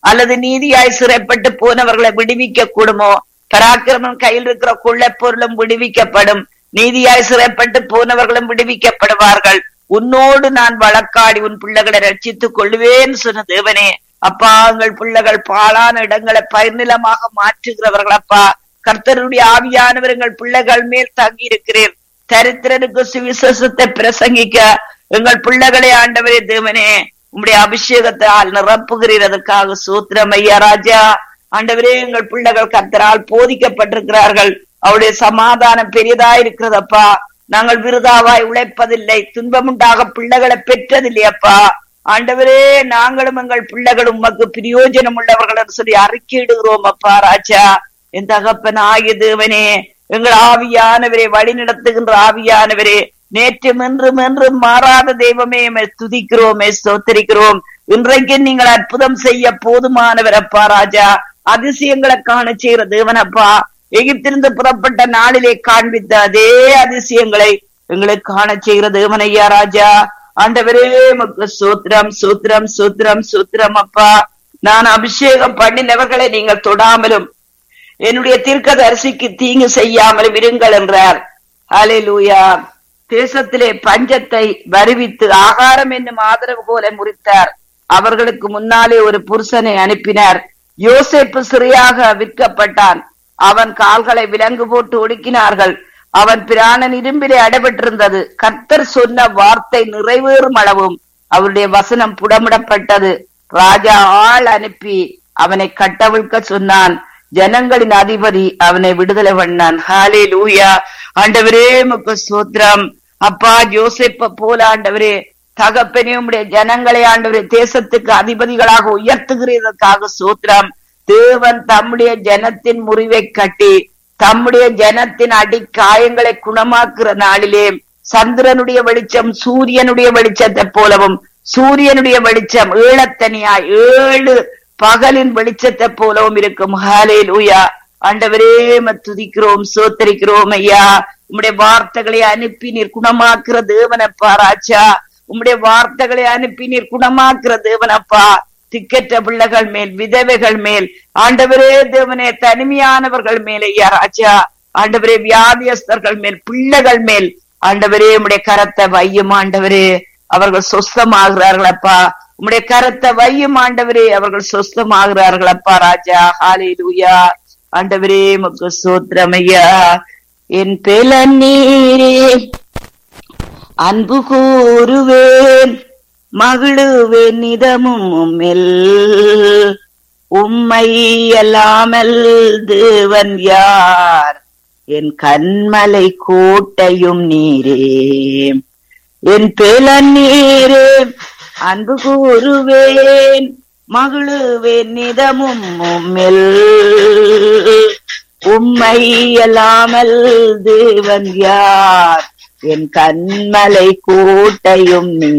அல்லது நீதியாய் சிறைப்பட்டு போனவர்களை விடுவிக்க கூடுமோ பராக்கிரமம் கையில் இருக்கிற கொள்ளை பொருளும் விடுவிக்கப்படும் நீதியாய் சிறைப்பட்டு போனவர்களும் விடுவிக்கப்படுவார்கள் உன்னோடு நான் வழக்காடி உன் பிள்ளைகளை ரட்சித்துக் கொள்வேன் சொன்ன தேவனே அப்பா எங்கள் பிள்ளைகள் பாழான இடங்களை பயிர்நிலமாக மாற்றுகிறவர்கள் அப்பா கர்த்தருடைய ஆவியானவர் எங்கள் பிள்ளைகள் மேல் தங்கி இருக்கிறேன் தரித்திரனுக்கு சுவிசேஷத்தை பிரசங்கிக்க எங்கள் பிள்ளைகளை ஆண்டவரே தேவனே உம்முடைய அபிஷேகத்தால் நிரப்புகிறீர் அதற்காக சூத்திரம் ஐயா ராஜா ஆண்டவரே எங்கள் பிள்ளைகள் கர்த்தரால் போதிக்கப்பட்டிருக்கிறார்கள் அவருடைய சமாதானம் பெரியதா இருக்கிறதப்பா நாங்கள் விருதாவாய் உழைப்பதில்லை துன்பமுண்டாக பிள்ளைகளை பெற்றதில்லையப்பா ஆண்டவரே நாங்களும் எங்கள் பிள்ளைகளும் உமக்கு பிரயோஜனம் உள்ளவர்கள் என்று சொல்லி அறிக்கையிடுகிறோம் அப்பா ராஜா என் தகப்பன் ஆகிய தேவனே எங்கள் ஆவியானவரே வழி நடத்துகின்ற ஆவியானவரே நேற்றும் என்றும் என்றும் மாறாத தெய்வமே எம்மை துதிக்கிறோமே ஸ்தோத்தரிக்கிறோம் இன்றைக்கு நீங்கள் அற்புதம் செய்ய போதுமானவர் அப்பா ராஜா அதிசயங்களை காண செய்கிற தேவனப்பா எகிப்திலிருந்து புறப்பட்ட நாளிலே காண்பித்த அதே அதிசயங்களை எங்களுக்கு காண செய்கிற தேவனையா ராஜா ஆண்டவரே உமக்கு சூத்திரம் சூத்திரம் சூத்திரம் சூத்திரம் அப்பா நான் அபிஷேகம் பண்ணினவர்களை நீங்கள் தொடாமலும் என்னுடைய தீர்க்கதரிசிக்கு தீங்கு செய்யாமலும் இருங்கள் என்றார் ஹalleluya தேசத்திலே பஞ்சத்தை வருவித்து ஆகாரம் என்னும் ஆதரவு போல முறித்தார் அவர்களுக்கு முன்னாலே ஒரு புருஷனை அனுப்பினார் யோசேப்பு சிறையாக விற்கப்பட்டான் அவன் கால்களை விலங்கு போட்டு ஒடுக்கினார்கள் அவன் பிராணன் இரும்பிலே அடைபட்டிருந்தது கர்த்தர் சொன்ன வார்த்தை நிறைவேறும் அளவும் அவருடைய வசனம் புடமிடப்பட்டது ராஜா ஆள் அனுப்பி அவனை கட்டவிழ்க்க சொன்னான் ஜனங்களின் அதிபதி அவனை விடுதலை பண்ணான் ஹாலே லூயா ஆண்டவரே முக்கு சூத்திரம் அப்பா ஜோசப்ப போல ஆண்டவரே தகப்பனே உம்முடைய ஜனங்களை ஆண்டவரே தேசத்துக்கு அதிபதிகளாக உயர்த்துகிறதற்காக சூத்திரம் தேவன் தம்முடைய ஜனத்தின் முறிவை கட்டி தம்முடைய ஜனத்தின் அடி காயங்களை குணமாக்குற நாளிலே சந்திரனுடைய வெளிச்சம் சூரியனுடைய வெளிச்சத்தை போலவும் சூரியனுடைய வெளிச்சம் ஏழத்தனியாய் ஏழு பகலின் வெளிச்சத்தை போலவும் இருக்கும் ஹாலே லூயா ஆண்டவரே துதிக்கிறோம் சோத்தரிக்கிறோம் ஐயா உம்முடைய வார்த்தைகளை அனுப்பி நீர் குணமாக்குற தேவனப்பா ராஜா உம்முடைய வார்த்தைகளை அனுப்பி நீர் குணமாக்குற தேவனப்பா திக்கற்ற பிள்ளைகள் மேல் விதவைகள் மேல் ஆண்டவரே தேவனே தனிமையானவர்கள் மேல் ஐயா ராஜா ஆண்டவரே வியாதியஸ்தர்கள் மேல் பிள்ளைகள் மேல் ஆண்டவரே உம்முடைய கரத்தை வையும் ஆண்டவரே அவர்கள் சொஸ்தமாகிறார்கள் அப்பா உம்முடைய கரத்தை வையும் ஆண்டவரே அவர்கள் சொஸ்தமாகிறார்கள் அப்பா ராஜா ஹாலே லூயா ஆண்டவரே முக்கு சோத்திரமையா என் பெல நீரே அன்பு கூறுவேன் மகிழுவேன் நிதமும் உம்மில் உம்மை அல்லாமல் தேவன் யார் என் கண்மலை கோட்டையும் நீரே என் பேலன் நீரே அன்பு கூறுவேன் மகிழுவேன் நிதமும் உம்மில் உம்மை அல்லாமல் தேவன் யார் என் கண்மலை கோட்டையும் நீ